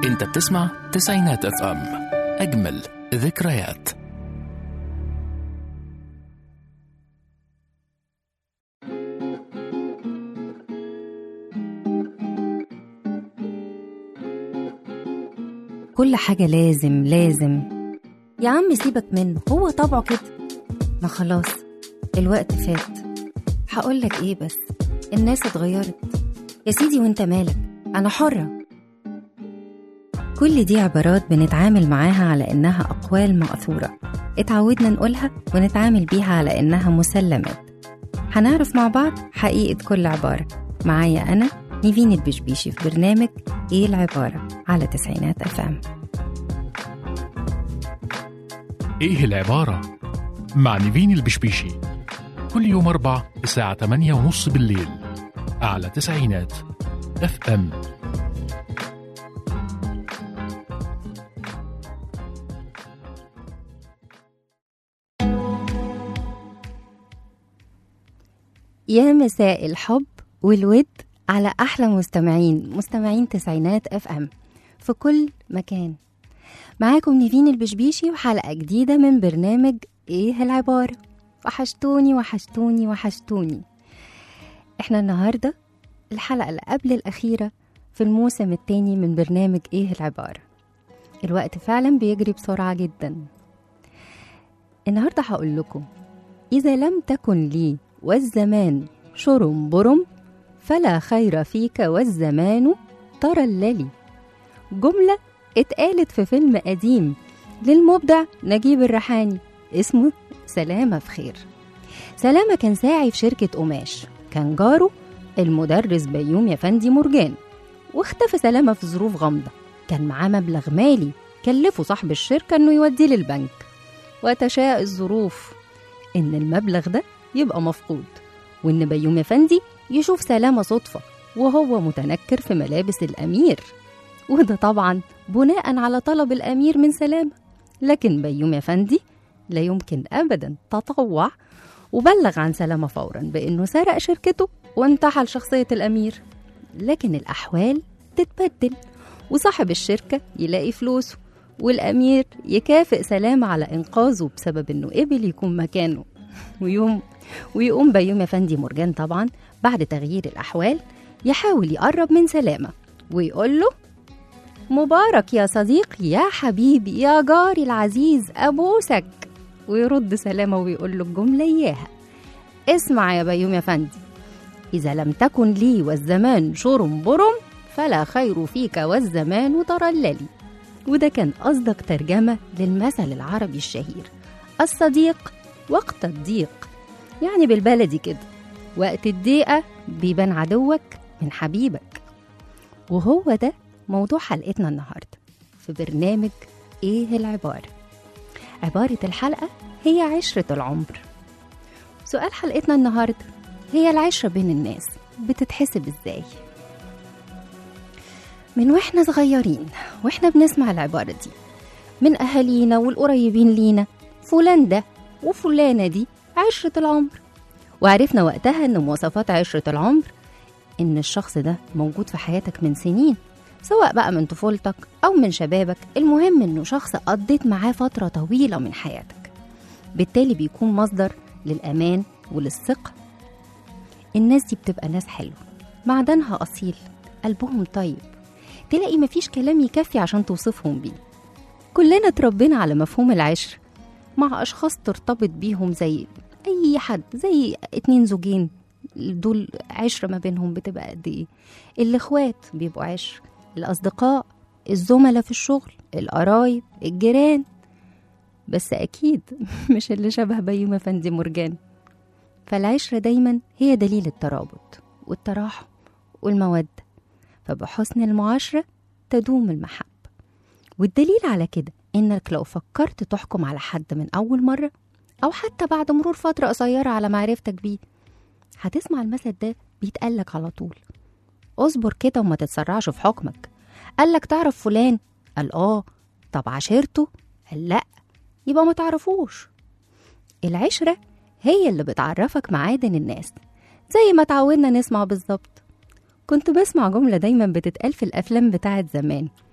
انت بتسمع تسعينات اف ام اجمل ذكريات كل حاجة لازم لازم يا عم سيبك منه هو طبعه كده ما خلاص الوقت فات هقولك ايه بس الناس اتغيرت يا سيدي وانت مالك انا حرة كل دي عبارات بنتعامل معاها على انها اقوال مأثورة اتعودنا نقولها ونتعامل بيها على انها مسلمات هنعرف مع بعض حقيقة كل عبارة معايا أنا نيفين البشبيشي في برنامج إيه العبارة على تسعينات أفهم ايه العبارة؟ مع نيفين البشبيشي كل يوم أربع الساعة 8 ونص بالليل على تسعينات اف ام يا مساء الحب والود على أحلى مستمعين مستمعين تسعينات أف أم في كل مكان معاكم نيفين البشبيشي وحلقة جديدة من برنامج إيه العبارة وحشتوني وحشتوني وحشتوني إحنا النهاردة الحلقة اللي قبل الأخيرة في الموسم التاني من برنامج إيه العبارة الوقت فعلا بيجري بسرعة جدا النهاردة هقول لكم إذا لم تكن لي والزمان شرم برم فلا خير فيك والزمان ترللي جملة اتقالت في فيلم قديم للمبدع نجيب الريحاني اسمه سلامة في خير سلامة كان ساعي في شركة قماش كان جاره المدرس بيوم يفندي مرجان واختفى سلامة في ظروف غامضة كان معاه مبلغ مالي كلفه صاحب الشركة انه يوديه للبنك وتشاء الظروف ان المبلغ ده يبقى مفقود وان بيوم افندي يشوف سلامة صدفة وهو متنكر في ملابس الأمير وده طبعا بناء على طلب الأمير من سلامة لكن بيوم افندي لا يمكن أبدا تطوع وبلغ عن سلامة فورا بأنه سرق شركته وانتحل شخصية الأمير لكن الأحوال تتبدل وصاحب الشركة يلاقي فلوسه والأمير يكافئ سلامة على إنقاذه بسبب إنه قبل يكون مكانه ويوم ويقوم بيوم افندي مرجان طبعا بعد تغيير الأحوال يحاول يقرب من سلامة ويقول له مبارك يا صديقي يا حبيبي يا جاري العزيز أبوسك ويرد سلامة ويقول له الجملة إياها اسمع يا بيوم يا فندي إذا لم تكن لي والزمان شرم برم فلا خير فيك والزمان ترللي وده كان أصدق ترجمة للمثل العربي الشهير الصديق وقت الضيق يعني بالبلدي كده وقت الضيقة بيبان عدوك من حبيبك وهو ده موضوع حلقتنا النهاردة في برنامج إيه العبارة عبارة الحلقة هي عشرة العمر سؤال حلقتنا النهاردة هي العشرة بين الناس بتتحسب إزاي؟ من واحنا صغيرين واحنا بنسمع العبارة دي من أهالينا والقريبين لينا فلان ده وفلانة دي عشرة العمر وعرفنا وقتها إن مواصفات عشرة العمر إن الشخص ده موجود في حياتك من سنين سواء بقى من طفولتك أو من شبابك المهم إنه شخص قضيت معاه فترة طويلة من حياتك بالتالي بيكون مصدر للأمان وللثقة الناس دي بتبقى ناس حلوة معدنها أصيل قلبهم طيب تلاقي مفيش كلام يكفي عشان توصفهم بيه كلنا اتربينا على مفهوم العشر مع أشخاص ترتبط بيهم زي أي حد زي اتنين زوجين دول عشرة ما بينهم بتبقى قد إيه الإخوات بيبقوا عشر الأصدقاء الزملاء في الشغل القرايب الجيران بس أكيد مش اللي شبه بيوم أفندي مرجان فالعشرة دايما هي دليل الترابط والتراحم والمودة فبحسن المعاشرة تدوم المحبة والدليل على كده إنك لو فكرت تحكم على حد من أول مرة أو حتى بعد مرور فترة قصيرة على معرفتك بيه هتسمع المثل ده بيتقالك على طول اصبر كده وما تتسرعش في حكمك قالك تعرف فلان قال اه طب عشرته قال لا يبقى ما تعرفوش العشرة هي اللي بتعرفك معادن الناس زي ما تعودنا نسمع بالظبط كنت بسمع جملة دايما بتتقال في الأفلام بتاعت زمان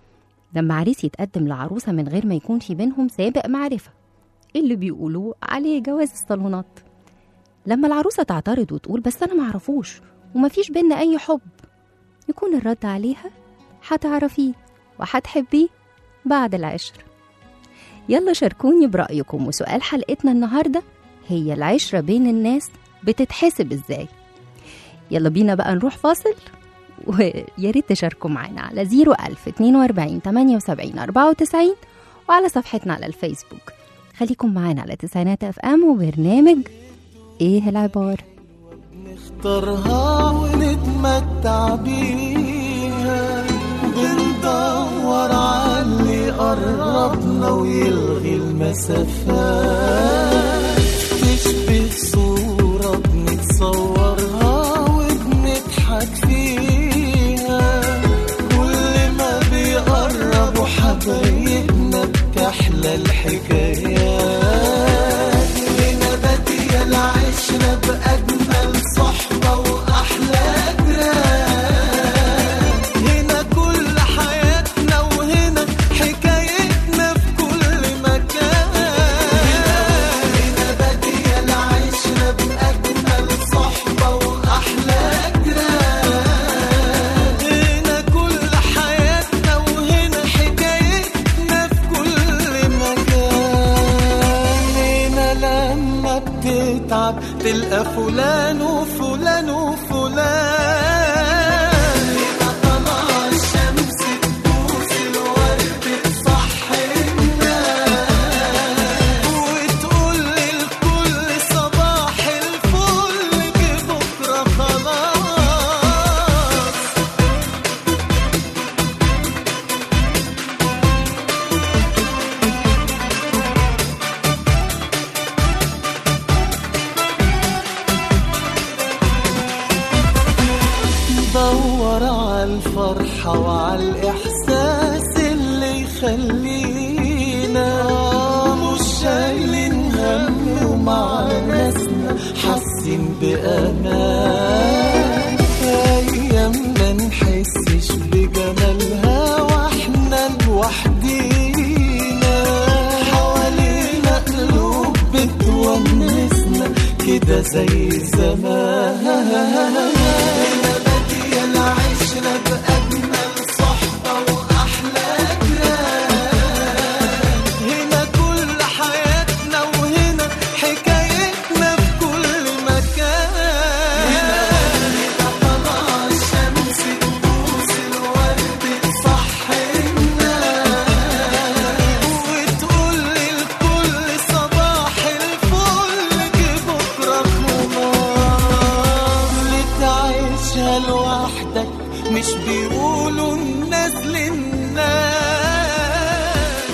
لما عريس يتقدم لعروسة من غير ما يكون في بينهم سابق معرفة اللي بيقولوه عليه جواز الصالونات لما العروسة تعترض وتقول بس أنا معرفوش ومفيش بينا أي حب يكون الرد عليها هتعرفيه وهتحبيه بعد العشرة يلا شاركوني برأيكم وسؤال حلقتنا النهاردة هي العشرة بين الناس بتتحسب ازاي يلا بينا بقى نروح فاصل ويا ريت تشاركوا معانا على 01000 42 78 94 وعلى صفحتنا على الفيسبوك خليكم معانا على تسعينات اف ام وبرنامج ايه العبارة نختارها ونتمتع بيها بندور على اللي قربنا ويلغي المسافات تشبه صورة بنتصورها وبنضحك فيها كل ما بيقربوا حبايبنا بتحلى الحكايات هنا بادية العشرة بأجمل صحبة وأحلى جيران هنا كل حياتنا وهنا حكايتنا في كل مكان هنا بادية العشرة بأجمل صحبة وأحلى جيران هنا كل حياتنا وهنا حكايتنا في كل مكان هنا لما بتتعب تلقى فلان وفلان وفلان هنا طلع الشمس تبوس الورد تصحينا وتقول للكل صباح الفل جه بكره خلاص ندور على الفرحة وعلى الإحساس اللي يخلينا مش شايلين هم ومع ناسنا حاسين بأمان أيام ما نحسش بجمالها واحنا لوحدينا حوالينا قلوب بتونسنا كده زي زمان بادية العشرة بأجمل صحبة وأحلى جيران هنا كل حياتنا وهنا حكايتنا في كل مكان هنا طلع الشمس تبوس الورد تصحينا وتقول للكل صباح الفل جه بكره خلاص لتعيشها لوحدك مش بيقولوا الناس للناس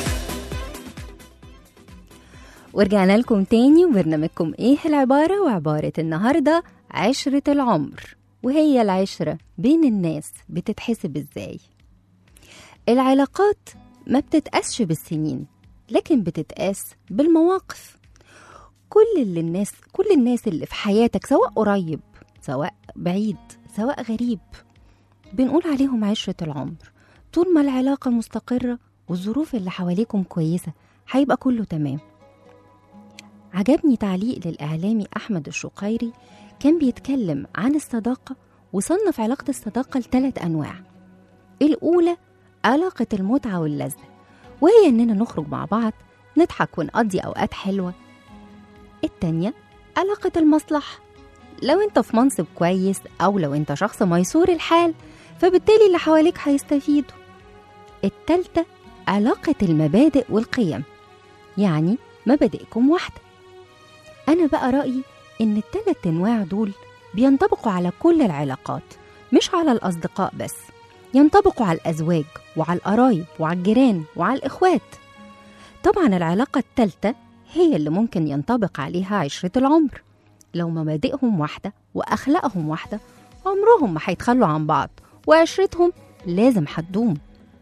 ورجعنا لكم تاني وبرنامجكم ايه العبارة وعبارة النهاردة عشرة العمر وهي العشرة بين الناس بتتحسب ازاي العلاقات ما بتتقاسش بالسنين لكن بتتقاس بالمواقف كل اللي الناس كل الناس اللي في حياتك سواء قريب سواء بعيد سواء غريب بنقول عليهم عشرة العمر طول ما العلاقة مستقرة والظروف اللي حواليكم كويسة هيبقى كله تمام عجبني تعليق للإعلامي أحمد الشقيري كان بيتكلم عن الصداقة وصنف علاقة الصداقة لثلاث أنواع الأولى علاقة المتعة واللذة وهي إننا نخرج مع بعض نضحك ونقضي أوقات حلوة التانية علاقة المصلحة لو انت في منصب كويس أو لو انت شخص ميسور الحال فبالتالي اللي حواليك هيستفيدوا التالتة علاقة المبادئ والقيم يعني مبادئكم واحدة أنا بقى رأيي إن التلات أنواع دول بينطبقوا على كل العلاقات مش على الأصدقاء بس ينطبقوا على الأزواج وعلى القرايب وعلى الجيران وعلى الإخوات طبعا العلاقة التالتة هي اللي ممكن ينطبق عليها عشرة العمر لو مبادئهم واحدة وأخلاقهم واحدة عمرهم ما هيتخلوا عن بعض وعشرتهم لازم هتدوم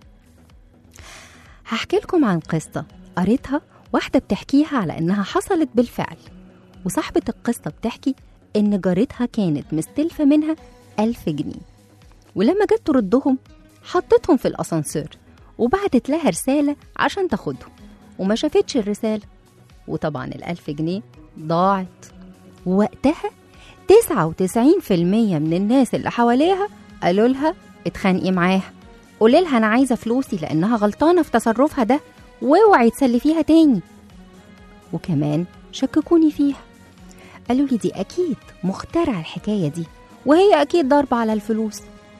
هحكي لكم عن قصة قريتها واحدة بتحكيها على إنها حصلت بالفعل وصاحبة القصة بتحكي إن جارتها كانت مستلفة منها ألف جنيه ولما جت تردهم حطتهم في الأسانسير وبعتت لها رسالة عشان تاخدهم وما شافتش الرسالة وطبعا الألف جنيه ضاعت ووقتها 99% من الناس اللي حواليها قالوا لها اتخانقي معاها قولي لها انا عايزه فلوسي لانها غلطانه في تصرفها ده واوعي تسلفيها تاني وكمان شككوني فيها قالوا لي دي اكيد مخترع الحكايه دي وهي اكيد ضاربه على الفلوس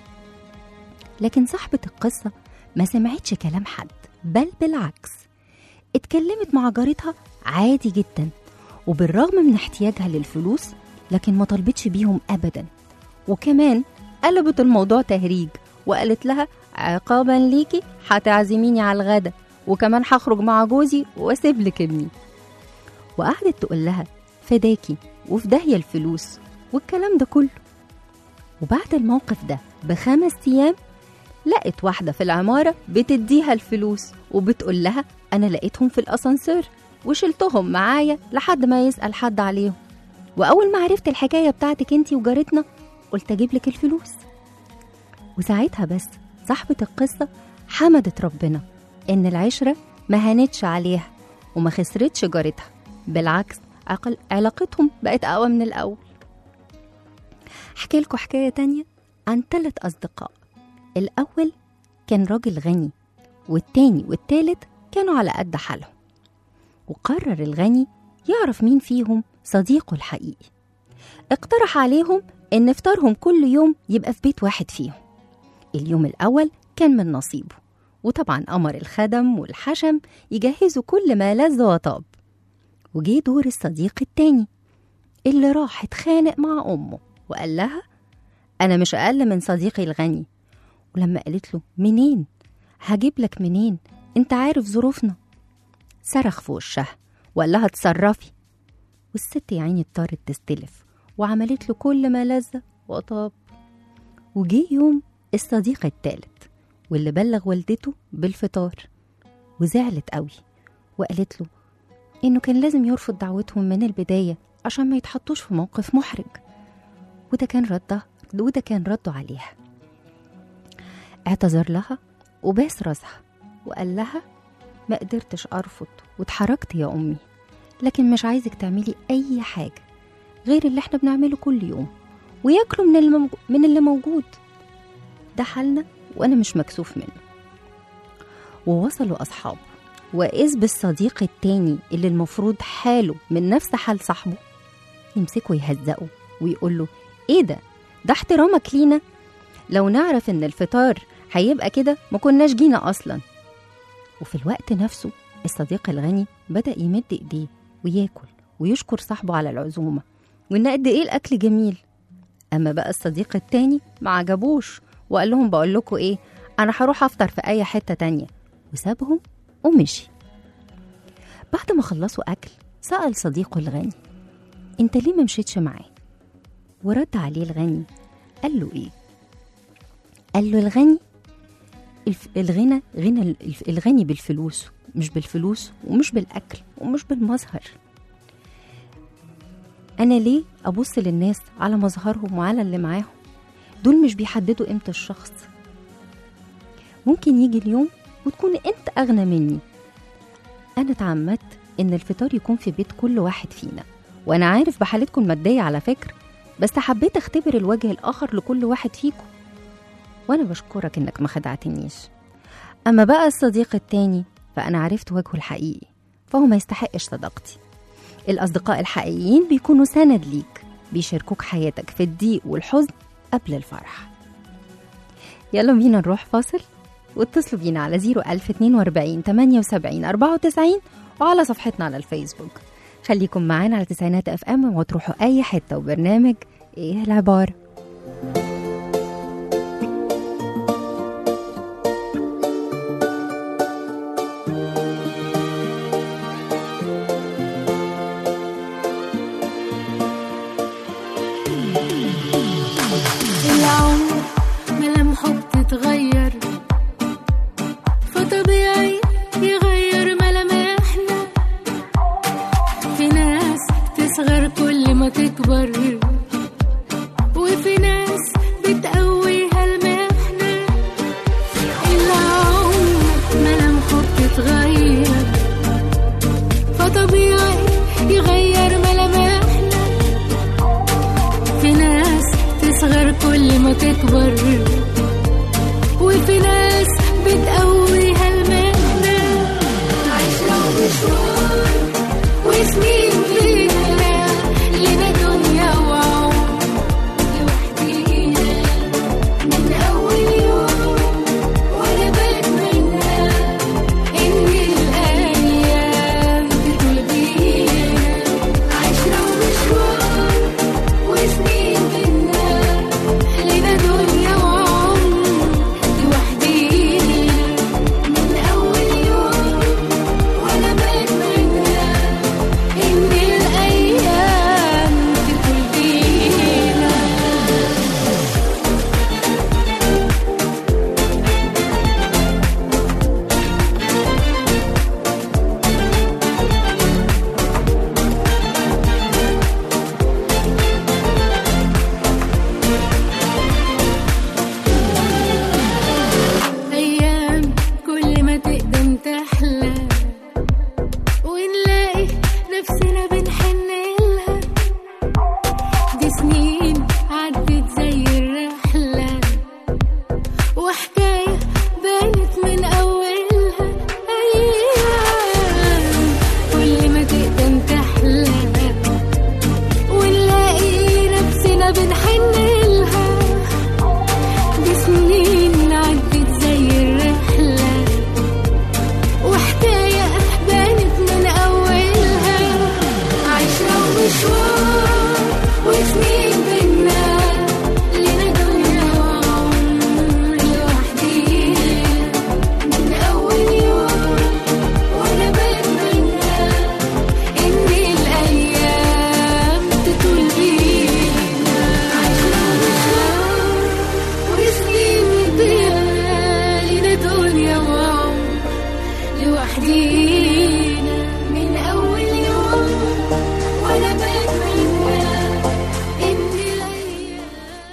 لكن صاحبه القصه ما سمعتش كلام حد بل بالعكس اتكلمت مع جارتها عادي جدا وبالرغم من احتياجها للفلوس لكن ما طلبتش بيهم ابدا وكمان قلبت الموضوع تهريج وقالت لها عقابا ليكي هتعزميني على الغدا وكمان هخرج مع جوزي واسيب لك ابني وقعدت تقول لها فداكي وفي داهيه الفلوس والكلام ده كله وبعد الموقف ده بخمس ايام لقت واحدة في العمارة بتديها الفلوس وبتقول لها أنا لقيتهم في الأسانسير وشلتهم معايا لحد ما يسأل حد عليهم وأول ما عرفت الحكاية بتاعتك انتي وجارتنا قلت أجيب لك الفلوس وساعتها بس صاحبة القصة حمدت ربنا إن العشرة ما هانتش عليها وما خسرتش جارتها بالعكس عقل علاقتهم بقت أقوى من الأول أحكي لكم حكاية تانية عن ثلاث أصدقاء الأول كان راجل غني والتاني والتالت كانوا على قد حالهم وقرر الغني يعرف مين فيهم صديقه الحقيقي اقترح عليهم إن إفطارهم كل يوم يبقى في بيت واحد فيهم اليوم الأول كان من نصيبه وطبعا أمر الخدم والحشم يجهزوا كل ما لذ وطاب وجه دور الصديق التاني اللي راح اتخانق مع أمه وقال لها أنا مش أقل من صديقي الغني ولما قالت له منين هجيب لك منين انت عارف ظروفنا صرخ في وشها وقال لها اتصرفي والست يا عيني اضطرت تستلف وعملت له كل ما لذ وطاب وجه يوم الصديق التالت واللي بلغ والدته بالفطار وزعلت قوي وقالت له انه كان لازم يرفض دعوتهم من البدايه عشان ما يتحطوش في موقف محرج وده كان رده وده كان رده عليها اعتذر لها وباس راسها وقال لها ما قدرتش ارفض واتحركت يا امي لكن مش عايزك تعملي اي حاجه غير اللي احنا بنعمله كل يوم وياكلوا من اللي, موجو- من اللي موجود ده حالنا وانا مش مكسوف منه ووصلوا اصحابه واذ بالصديق التاني اللي المفروض حاله من نفس حال صاحبه يمسكه يهزقه ويقول له ايه ده ده احترامك لينا لو نعرف ان الفطار هيبقى كده ما كناش جينا اصلا وفي الوقت نفسه الصديق الغني بدا يمد ايديه وياكل ويشكر صاحبه على العزومه وان قد ايه الاكل جميل اما بقى الصديق التاني ما عجبوش وقال لهم بقول لكم ايه انا هروح افطر في اي حته تانية وسابهم ومشي بعد ما خلصوا اكل سال صديقه الغني انت ليه ما مشيتش معاه ورد عليه الغني قال له ايه قال له الغني الف... الغنى غنى الف... الغني بالفلوس مش بالفلوس ومش بالاكل ومش بالمظهر انا ليه ابص للناس على مظهرهم وعلى اللي معاهم دول مش بيحددوا قيمه الشخص ممكن يجي اليوم وتكون انت اغنى مني انا اتعمدت ان الفطار يكون في بيت كل واحد فينا وانا عارف بحالتكم الماديه على فكره بس حبيت اختبر الوجه الاخر لكل واحد فيكم وانا بشكرك انك ما خدعتنيش اما بقى الصديق التاني فانا عرفت وجهه الحقيقي فهو ما يستحقش صداقتي الاصدقاء الحقيقيين بيكونوا سند ليك بيشاركوك حياتك في الضيق والحزن قبل الفرح يلا بينا نروح فاصل واتصلوا بينا على 01042 78 94 وعلى صفحتنا على الفيسبوك خليكم معانا على تسعينات اف ام وتروحوا اي حته وبرنامج ايه العباره العمر ملامحه بتتغير فطبيعي يغير ملامحنا في ناس تصغر كل ما تكبر وفي كل ما تكبر وفي ناس بتقويها المهنة عشرة ومشوار وسنين فينا لنا دنيا وعمر لوحدينا من أول يوم وأنا بتمنى إن الأيام تطول بينا عشرة ومشوار وسنين بينا لنا دنيا وعمر لوحدينا من أول يوم وأنا بتمنى إن الأيام تطول بينا أيام كل ما تقدم تحلى ونلاقي نفسنا بنحن لها دي سنين عدت زي الرحلة وحكاية بانت من أولها أيام كل ما تقدم تحلى ونلاقي نفسنا بنحن لها دي سنين عدت زي الرحلة وحكاية بانت من أولها عشرة ومشوار وسنين بينا لنا دنيا وعمر لوحدينا من أول يوم وأنا بتمنى إن الأيام تطول بينا عشرة ومشوار وسنين بينا لنا دنيا وعمر لوحدينا من أول يوم وأنا بتمنى إن الأيام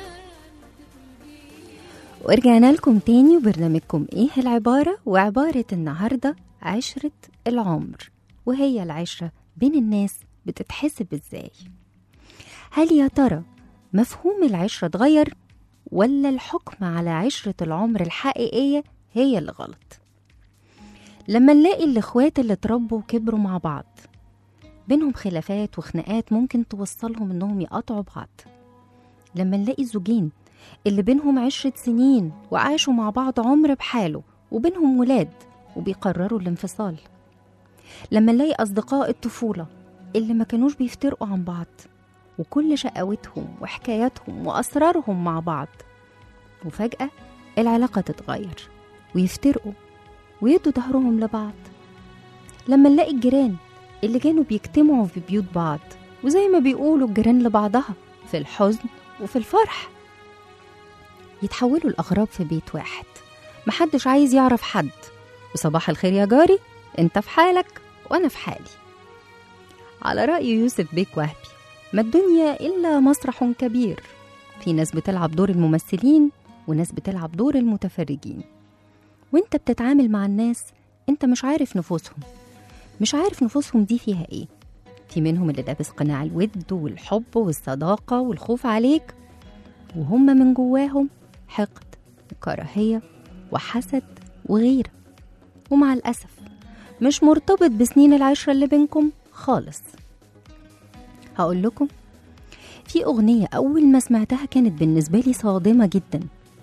ورجعنا لكم تاني وبرنامجكم ايه العبارة وعبارة النهاردة عشرة العمر وهي العشرة بين الناس بتتحسب ازاي هل يا ترى مفهوم العشرة اتغير ولا الحكم على عشرة العمر الحقيقية هي اللي غلط لما نلاقي الاخوات اللي اتربوا وكبروا مع بعض بينهم خلافات وخناقات ممكن توصلهم انهم يقطعوا بعض لما نلاقي زوجين اللي بينهم عشرة سنين وعاشوا مع بعض عمر بحاله وبينهم ولاد وبيقرروا الانفصال لما نلاقي أصدقاء الطفولة اللي ما كانوش بيفترقوا عن بعض وكل شقاوتهم وحكاياتهم وأسرارهم مع بعض وفجأة العلاقة تتغير ويفترقوا ويدوا ظهرهم لبعض لما نلاقي الجيران اللي كانوا بيجتمعوا في بيوت بعض وزي ما بيقولوا الجيران لبعضها في الحزن وفي الفرح يتحولوا الأغراب في بيت واحد محدش عايز يعرف حد وصباح الخير يا جاري انت في حالك وانا في حالي على رأي يوسف بيك وهبي ما الدنيا إلا مسرح كبير في ناس بتلعب دور الممثلين وناس بتلعب دور المتفرجين وانت بتتعامل مع الناس انت مش عارف نفوسهم مش عارف نفوسهم دي فيها ايه في منهم اللي لابس قناع الود والحب والصداقة والخوف عليك وهم من جواهم حقد وكراهية وحسد وغيرة ومع الأسف مش مرتبط بسنين العشرة اللي بينكم خالص هقول لكم في أغنية أول ما سمعتها كانت بالنسبة لي صادمة جدا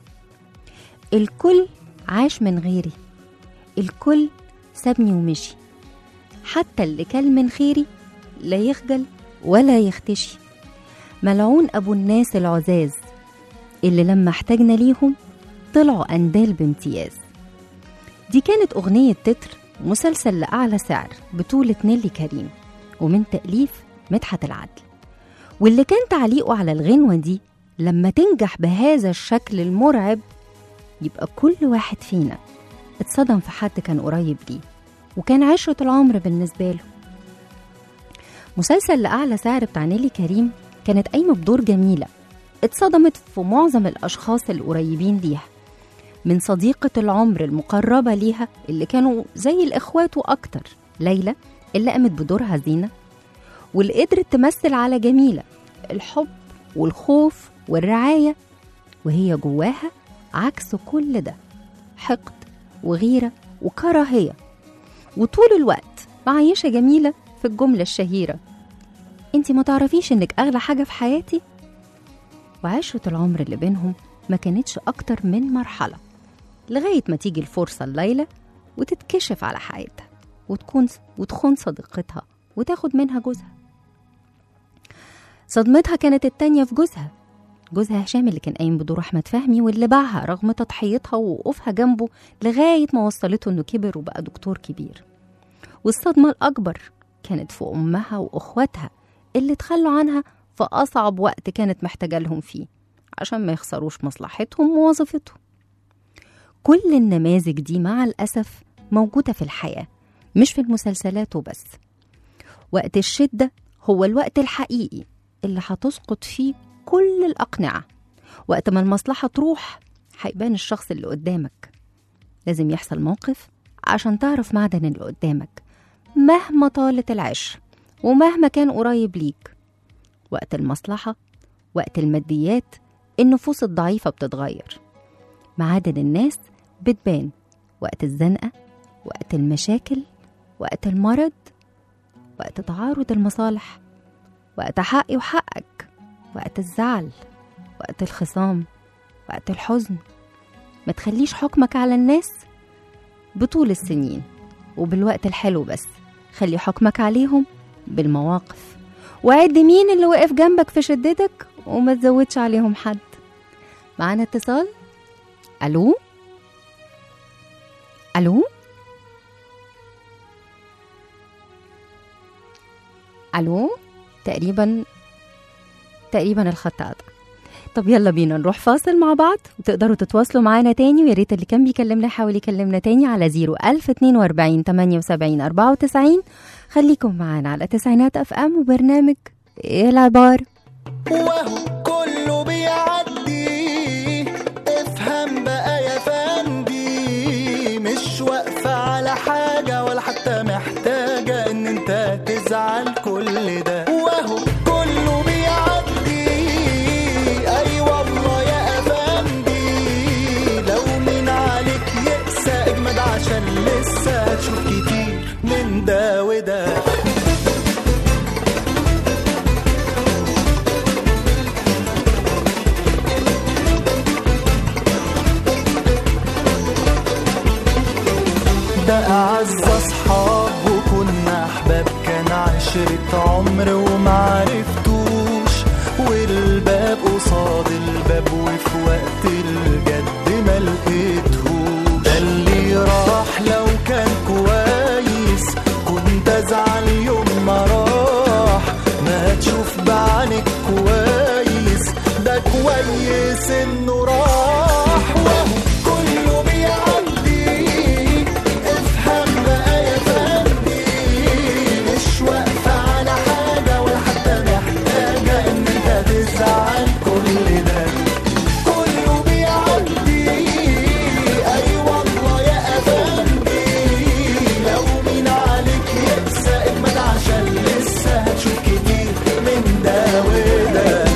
الكل عاش من غيري الكل سابني ومشي حتى اللي كل من خيري لا يخجل ولا يختشي ملعون أبو الناس العزاز اللي لما احتاجنا ليهم طلعوا أندال بامتياز دي كانت أغنية تتر مسلسل لأعلى سعر بطولة نيلي كريم ومن تأليف مدحت العدل واللي كان تعليقه على الغنوة دي لما تنجح بهذا الشكل المرعب يبقى كل واحد فينا اتصدم في حد كان قريب ليه وكان عشرة العمر بالنسبة له مسلسل لأعلى سعر بتاع نيلي كريم كانت قايمة بدور جميلة اتصدمت في معظم الأشخاص القريبين ليها من صديقة العمر المقربة ليها اللي كانوا زي الإخوات وأكتر ليلى اللي قامت بدورها زينة واللي قدرت تمثل على جميلة الحب والخوف والرعاية وهي جواها عكس كل ده حقد وغيرة وكراهية وطول الوقت معيشة جميلة في الجملة الشهيرة انتي ما تعرفيش انك اغلى حاجة في حياتي وعشرة العمر اللي بينهم ما كانتش اكتر من مرحلة لغاية ما تيجي الفرصة الليلة وتتكشف على حياتها وتكون وتخون صديقتها وتاخد منها جوزها صدمتها كانت التانية في جوزها جوزها هشام اللي كان قايم بدور أحمد فهمي واللي باعها رغم تضحيتها ووقوفها جنبه لغاية ما وصلته إنه كبر وبقى دكتور كبير والصدمة الأكبر كانت في أمها وأخواتها اللي تخلوا عنها في أصعب وقت كانت محتاجة لهم فيه عشان ما يخسروش مصلحتهم ووظيفتهم كل النماذج دي مع الأسف موجودة في الحياة مش في المسلسلات وبس وقت الشدة هو الوقت الحقيقي اللي هتسقط فيه كل الأقنعة وقت ما المصلحة تروح هيبان الشخص اللي قدامك لازم يحصل موقف عشان تعرف معدن اللي قدامك مهما طالت العشر ومهما كان قريب ليك وقت المصلحة وقت الماديات النفوس الضعيفة بتتغير معادن الناس بتبان وقت الزنقة وقت المشاكل وقت المرض وقت تعارض المصالح وقت حقي وحقك وقت الزعل وقت الخصام وقت الحزن ما تخليش حكمك على الناس بطول السنين وبالوقت الحلو بس خلي حكمك عليهم بالمواقف وعد مين اللي وقف جنبك في شدتك وما تزودش عليهم حد معانا اتصال الو الو الو تقريبا تقريبا الخط قطع طب يلا بينا نروح فاصل مع بعض وتقدروا تتواصلوا معانا تاني ويا ريت اللي كان بيكلمنا يحاول يكلمنا تاني على 01042 78 94 خليكم معانا على تسعينات اف ام وبرنامج ايه العبار وهو كله بيعدي افهم بقى يا فندي مش واقفة على حاجة ولا حتى محتاجة ان انت تزعل كل ده وهو كله بيعدي اي والله يا افندي لو من عليك يقسى اجمد عشان لسه هتشوف كتير من ده وده ده أعز أصحاب وكنا أحباب كان عشرة عمر ومعرفتوش والباب قصاد الباب وفي وقت الجد ما لقيتهوش ده اللي راح لو كان كويس كنت أزعل يوم ما راح ما تشوف بعينك كويس ده كويس إنه راح وهو كله بيعدي افهم بقى يا فندي مش واقفة على حاجة ولا حتى محتاجة إن أنت تزعل كل ده كله بيعدي أي والله يا أفندي لو مين عليك يقسى اجمد عشان لسه هتشوف كتير من ده وده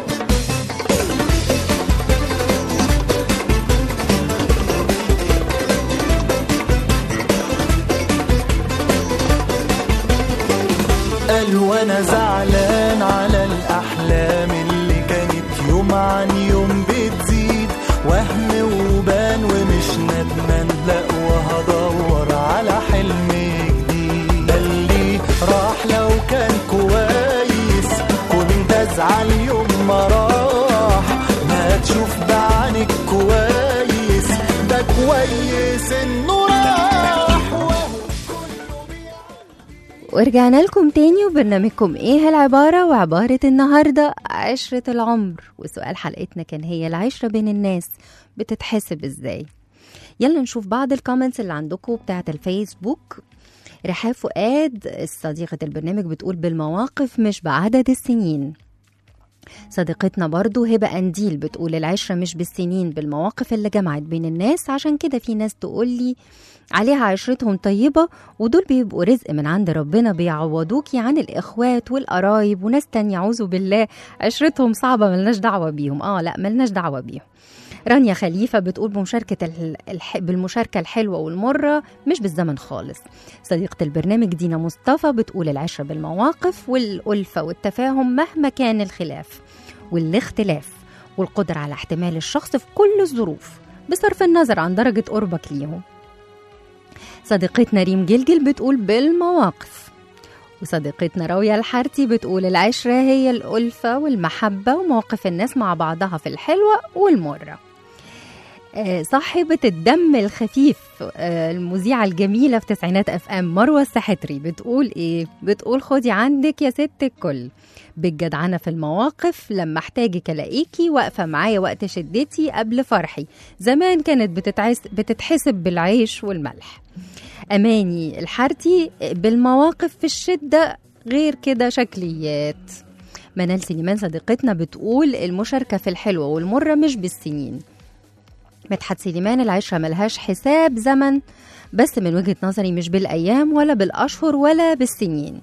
قال وانا زعلان على الاحلام اللي كانت يوم عن يوم بتزيد وهم وبان ومش ندمان لا وهدور على حلم جديد ده اللي راح لو كان كويس كنت ازعل يوم ما راح ما تشوف بعينك كويس ده كويس انه راح وهو كله بيعدي ورجعنا لكم تاني وبرنامجكم ايه العبارة وعبارة النهاردة عشرة العمر وسؤال حلقتنا كان هي العشرة بين الناس بتتحسب ازاي يلا نشوف بعض الكومنتس اللي عندكم بتاعة الفيسبوك رحاب فؤاد صديقة البرنامج بتقول بالمواقف مش بعدد السنين صديقتنا برضو هبة أنديل بتقول العشرة مش بالسنين بالمواقف اللي جمعت بين الناس عشان كده في ناس تقول لي عليها عشرتهم طيبة ودول بيبقوا رزق من عند ربنا بيعوضوكي عن الإخوات والقرايب وناس تانية أعوذ بالله عشرتهم صعبة ملناش دعوة بيهم آه لا ملناش دعوة بيهم رانيا خليفة بتقول بمشاركة ال- الح... بالمشاركة الحلوة والمرة مش بالزمن خالص صديقة البرنامج دينا مصطفى بتقول العشرة بالمواقف والألفة والتفاهم مهما كان الخلاف والاختلاف والقدرة على احتمال الشخص في كل الظروف بصرف النظر عن درجة قربك ليهم صديقتنا ريم جلجل بتقول بالمواقف وصديقتنا راوية الحارتي بتقول العشرة هي الألفة والمحبة ومواقف الناس مع بعضها في الحلوة والمرة آه، صاحبة الدم الخفيف آه، المذيعة الجميلة في تسعينات اف ام مروة السحتري بتقول ايه؟ بتقول خدي عندك يا ست الكل بالجدعنة في المواقف لما احتاجك الاقيكي واقفة معايا وقت شدتي قبل فرحي زمان كانت بتتعس بتتحسب بالعيش والملح أماني الحارتي بالمواقف في الشدة غير كده شكليات منال سليمان صديقتنا بتقول المشاركة في الحلوة والمرة مش بالسنين مدحت سليمان العشرة ملهاش حساب زمن بس من وجهة نظري مش بالأيام ولا بالأشهر ولا بالسنين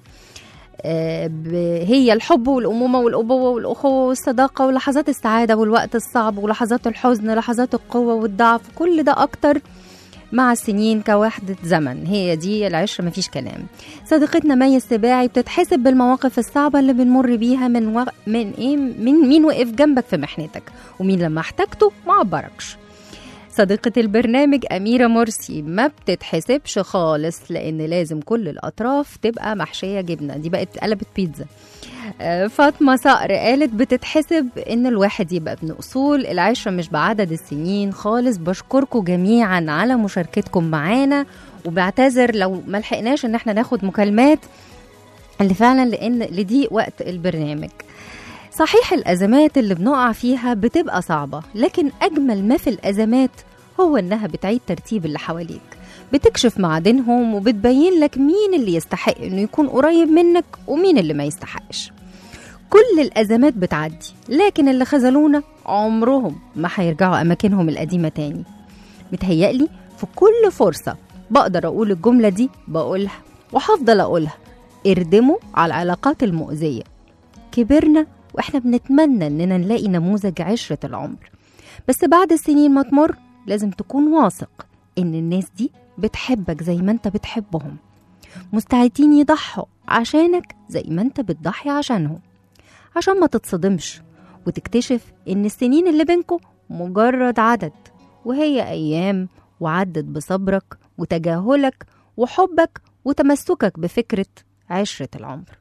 آه، ب- هي الحب والأمومة والأبوة والأخوة والصداقة ولحظات السعادة والوقت الصعب ولحظات الحزن لحظات القوة والضعف كل ده أكتر مع السنين كوحدة زمن هي دي العشرة مفيش كلام صديقتنا مي السباعي بتتحسب بالمواقف الصعبة اللي بنمر بيها من و... من ايه من مين وقف جنبك في محنتك ومين لما احتجته ما عبركش صديقة البرنامج أميرة مرسي ما بتتحسبش خالص لأن لازم كل الأطراف تبقى محشية جبنة دي بقت قلبت بيتزا آه، فاطمة صقر قالت بتتحسب إن الواحد يبقى ابن أصول العشرة مش بعدد السنين خالص بشكركم جميعا على مشاركتكم معانا وبعتذر لو ما لحقناش إن احنا ناخد مكالمات اللي فعلا لأن لضيق وقت البرنامج صحيح الأزمات اللي بنقع فيها بتبقى صعبة لكن أجمل ما في الأزمات هو إنها بتعيد ترتيب اللي حواليك بتكشف معادنهم وبتبين لك مين اللي يستحق إنه يكون قريب منك ومين اللي ما يستحقش كل الأزمات بتعدي لكن اللي خذلونا عمرهم ما هيرجعوا أماكنهم القديمة تاني متهيألي في كل فرصة بقدر أقول الجملة دي بقولها وهفضل أقولها اردموا على العلاقات المؤذية كبرنا واحنا بنتمنى اننا نلاقي نموذج عشرة العمر بس بعد السنين ما تمر لازم تكون واثق ان الناس دي بتحبك زي ما انت بتحبهم مستعدين يضحوا عشانك زي ما انت بتضحي عشانهم عشان ما تتصدمش وتكتشف ان السنين اللي بينكم مجرد عدد وهي ايام وعدت بصبرك وتجاهلك وحبك وتمسكك بفكرة عشرة العمر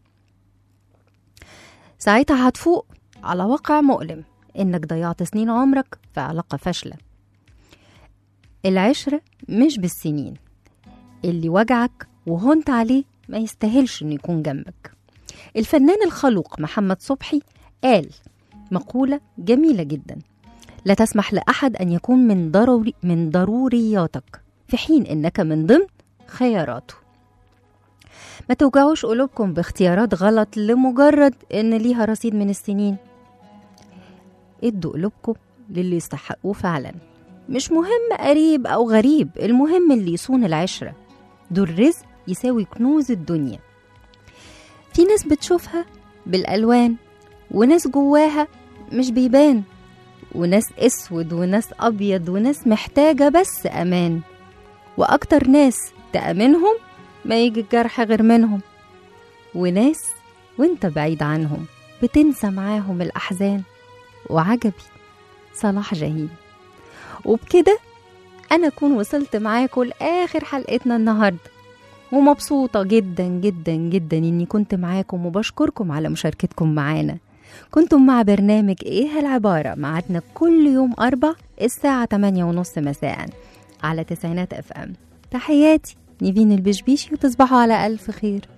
ساعتها هتفوق على واقع مؤلم إنك ضيعت سنين عمرك في علاقة فاشلة العشرة مش بالسنين اللي وجعك وهنت عليه ما يستاهلش إنه يكون جنبك الفنان الخلوق محمد صبحي قال مقولة جميلة جدا لا تسمح لأحد أن يكون من ضروري من ضرورياتك في حين إنك من ضمن خياراته ما توجعوش قلوبكم باختيارات غلط لمجرد ان ليها رصيد من السنين ادوا قلوبكم للي يستحقوه فعلا مش مهم قريب او غريب المهم اللي يصون العشرة دول رزق يساوي كنوز الدنيا في ناس بتشوفها بالالوان وناس جواها مش بيبان وناس اسود وناس ابيض وناس محتاجة بس امان واكتر ناس تأمنهم ما يجي الجرح غير منهم وناس وانت بعيد عنهم بتنسى معاهم الأحزان وعجبي صلاح جاهين وبكده أنا أكون وصلت معاكم لآخر حلقتنا النهاردة ومبسوطة جدا جدا جدا إني كنت معاكم وبشكركم على مشاركتكم معانا كنتم مع برنامج إيه العبارة معادنا كل يوم أربع الساعة 8 ونص مساء على تسعينات أف أم تحياتي نيفين البشبيشي وتصبحوا على ألف خير